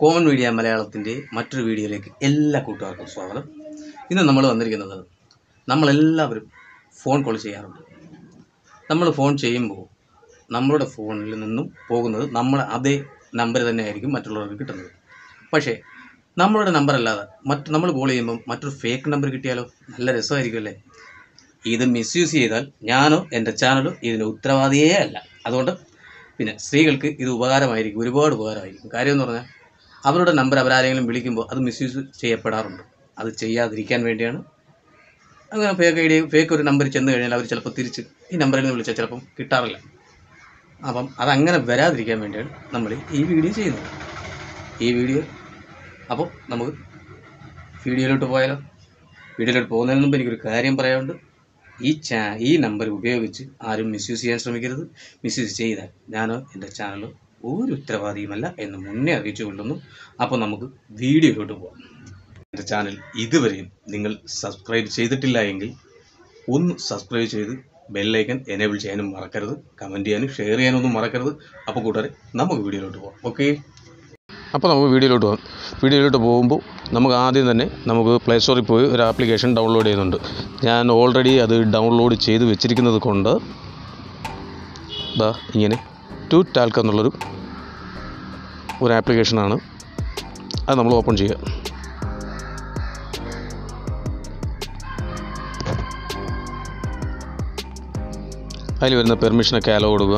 common media മലയാളത്തിൻ്റെ മറ്റൊരു വീഡിയോയിലേക്ക് എല്ലാ കൂട്ടുകാർക്കും സ്വാഗതം ഇന്ന് നമ്മൾ വന്നിരിക്കുന്നത് നമ്മളെല്ലാവരും ഫോൺ കോൾ ചെയ്യാറുണ്ട് നമ്മൾ ഫോൺ ചെയ്യുമ്പോൾ നമ്മളുടെ ഫോണിൽ നിന്നും പോകുന്നത് നമ്മളെ അതേ നമ്പർ തന്നെ ആയിരിക്കും മറ്റുള്ളവർക്ക് കിട്ടുന്നത് പക്ഷേ നമ്മളുടെ നമ്പർ അല്ലാതെ മറ്റ് നമ്മൾ കോൾ ചെയ്യുമ്പോൾ മറ്റൊരു ഫേക്ക് നമ്പർ കിട്ടിയാലോ നല്ല രസമായിരിക്കും അല്ലേ ഇത് മിസ്യൂസ് ചെയ്താൽ ഞാനോ എൻ്റെ ചാനലോ ഇതിന് ഉത്തരവാദിയേ അല്ല അതുകൊണ്ട് പിന്നെ സ്ത്രീകൾക്ക് ഇത് ഉപകാരമായിരിക്കും ഒരുപാട് ഉപകാരമായിരിക്കും കാര്യം എന്ന് പറഞ്ഞാൽ അവരുടെ നമ്പർ അവരാരെങ്കിലും വിളിക്കുമ്പോൾ അത് മിസ്യൂസ് ചെയ്യപ്പെടാറുണ്ട് അത് ചെയ്യാതിരിക്കാൻ വേണ്ടിയാണ് അങ്ങനെ ഫേക്ക് ഐ ഡി ഫേക്ക് ഒരു നമ്പർ ചെന്ന് കഴിഞ്ഞാൽ അവർ ചിലപ്പോൾ തിരിച്ച് ഈ നമ്പറിൽ നിന്ന് വിളിച്ചാൽ ചിലപ്പം കിട്ടാറില്ല അപ്പം അതങ്ങനെ വരാതിരിക്കാൻ വേണ്ടിയാണ് നമ്മൾ ഈ വീഡിയോ ചെയ്യുന്നത് ഈ വീഡിയോ അപ്പോൾ നമുക്ക് വീഡിയോയിലോട്ട് പോയാലോ വീഡിയോയിലോട്ട് പോകുന്നതിന് മുമ്പ് എനിക്കൊരു കാര്യം പറയാനുണ്ട് ഈ ചാ ഈ നമ്പർ ഉപയോഗിച്ച് ആരും മിസ്യൂസ് ചെയ്യാൻ ശ്രമിക്കരുത് മിസ്യൂസ് ചെയ്താൽ ഞാനോ എൻ്റെ ചാനലോ ഒരു ഉത്തരവാദിയുമല്ല എന്ന് മുന്നേ അറിയിച്ചു കൊള്ളുന്നു അപ്പോൾ നമുക്ക് വീഡിയോയിലോട്ട് പോകാം എൻ്റെ ചാനൽ ഇതുവരെയും നിങ്ങൾ സബ്സ്ക്രൈബ് ചെയ്തിട്ടില്ല എങ്കിൽ ഒന്ന് സബ്സ്ക്രൈബ് ചെയ്ത് ബെല്ലൈക്കൻ എനേബിൾ ചെയ്യാനും മറക്കരുത് കമൻറ്റ് ചെയ്യാനും ഷെയർ ചെയ്യാനൊന്നും മറക്കരുത് അപ്പോൾ കൂട്ടുകാരെ നമുക്ക് വീഡിയോയിലോട്ട് പോകാം ഓക്കെ അപ്പോൾ നമുക്ക് വീഡിയോയിലോട്ട് പോകാം വീഡിയോയിലോട്ട് പോകുമ്പോൾ നമുക്ക് ആദ്യം തന്നെ നമുക്ക് പ്ലേ സ്റ്റോറിൽ പോയി ഒരു ആപ്ലിക്കേഷൻ ഡൗൺലോഡ് ചെയ്യുന്നുണ്ട് ഞാൻ ഓൾറെഡി അത് ഡൗൺലോഡ് ചെയ്ത് വെച്ചിരിക്കുന്നത് കൊണ്ട് ദാ ഇങ്ങനെ ടു ടാൽക്ക് എന്നുള്ളൊരു ഒരു ആപ്ലിക്കേഷനാണ് അത് നമ്മൾ ഓപ്പൺ ചെയ്യുക അതിൽ വരുന്ന പെർമിഷനൊക്കെ അലോ കൊടുക്കുക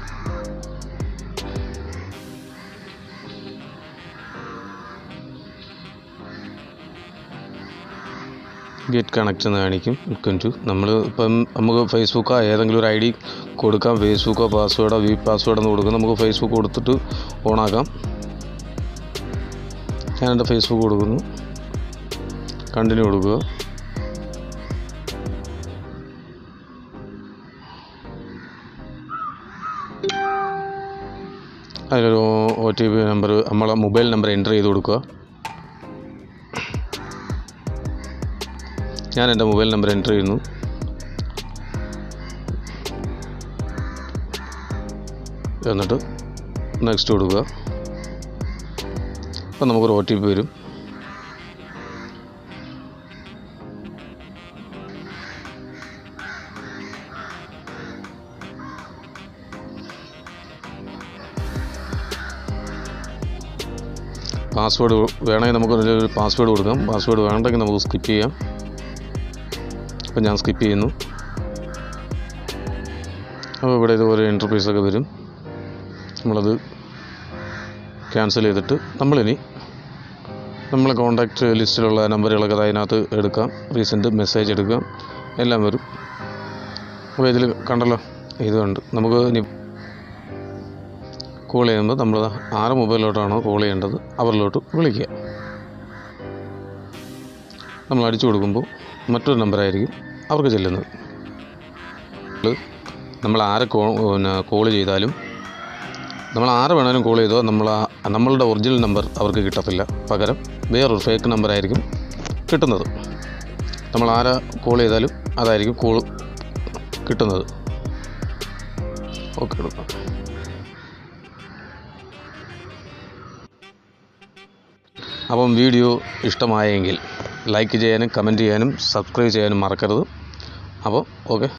ഗെറ്റ് കണക്റ്റ് എന്ന് കാണിക്കും വെൽക്കം ടു നമ്മൾ ഇപ്പം നമുക്ക് ഫേസ്ബുക്കോ ഏതെങ്കിലും ഒരു ഐ ഡി കൊടുക്കാം ഫേസ്ബുക്കോ പാസ്വേഡോ വി പാസ്വേഡ് എന്ന് കൊടുക്കാം നമുക്ക് ഫേസ്ബുക്ക് കൊടുത്തിട്ട് ഓണാക്കാം ഞാൻ എൻ്റെ ഫേസ്ബുക്ക് കൊടുക്കുന്നു കണ്ടിന്യൂ കൊടുക്കുക അതിലൊരു ഒ ടി പി നമ്പർ നമ്മളെ മൊബൈൽ നമ്പർ എൻ്റർ ചെയ്ത് കൊടുക്കുക ഞാൻ എൻ്റെ മൊബൈൽ നമ്പർ എൻ്റർ ചെയ്യുന്നു എന്നിട്ട് നെക്സ്റ്റ് കൊടുക്കുക അപ്പം നമുക്കൊരു ഒ ടി പി വരും പാസ്വേഡ് വേണമെങ്കിൽ നമുക്ക് ഒരു പാസ്വേഡ് കൊടുക്കാം പാസ്വേഡ് വേണ്ടെങ്കിൽ നമുക്ക് സ്കിപ്പ് ചെയ്യാം അപ്പോൾ ഞാൻ സ്കിപ്പ് ചെയ്യുന്നു അപ്പോൾ ഇവിടെ ഇതുപോലെ ഇൻ്റർഫേസൊക്കെ വരും നമ്മളത് ക്യാൻസൽ ചെയ്തിട്ട് നമ്മളിനി നമ്മളെ കോൺടാക്റ്റ് ലിസ്റ്റിലുള്ള നമ്പറുകളൊക്കെ അതിനകത്ത് എടുക്കാം റീസെൻറ്റ് മെസ്സേജ് എടുക്കാം എല്ലാം വരും അപ്പോൾ ഇതിൽ കണ്ടല്ലോ ഇതുണ്ട് നമുക്ക് ഇനി കോൾ ചെയ്യുമ്പോൾ നമ്മൾ ആറ് മൊബൈലിലോട്ടാണോ കോൾ ചെയ്യേണ്ടത് അവരിലോട്ട് വിളിക്കുക നമ്മൾ അടിച്ചു കൊടുക്കുമ്പോൾ മറ്റൊരു നമ്പറായിരിക്കും അവർക്ക് ചെല്ലുന്നത് നമ്മൾ ആരെ കോ പിന്നെ കോൾ ചെയ്താലും നമ്മൾ ആരെ വേണേലും കോൾ ചെയ്തോ നമ്മൾ ആ നമ്മളുടെ ഒറിജിനൽ നമ്പർ അവർക്ക് കിട്ടത്തില്ല പകരം വേറൊരു ഫേക്ക് നമ്പറായിരിക്കും കിട്ടുന്നത് നമ്മൾ ആരെ കോൾ ചെയ്താലും അതായിരിക്കും കോൾ കിട്ടുന്നത് ഓക്കെ എടുക്കാം അപ്പം വീഡിയോ ഇഷ്ടമായെങ്കിൽ ലൈക്ക് ചെയ്യാനും കമൻറ്റ് ചെയ്യാനും സബ്സ്ക്രൈബ് ചെയ്യാനും മറക്കരുത് അപ്പോൾ ഓക്കെ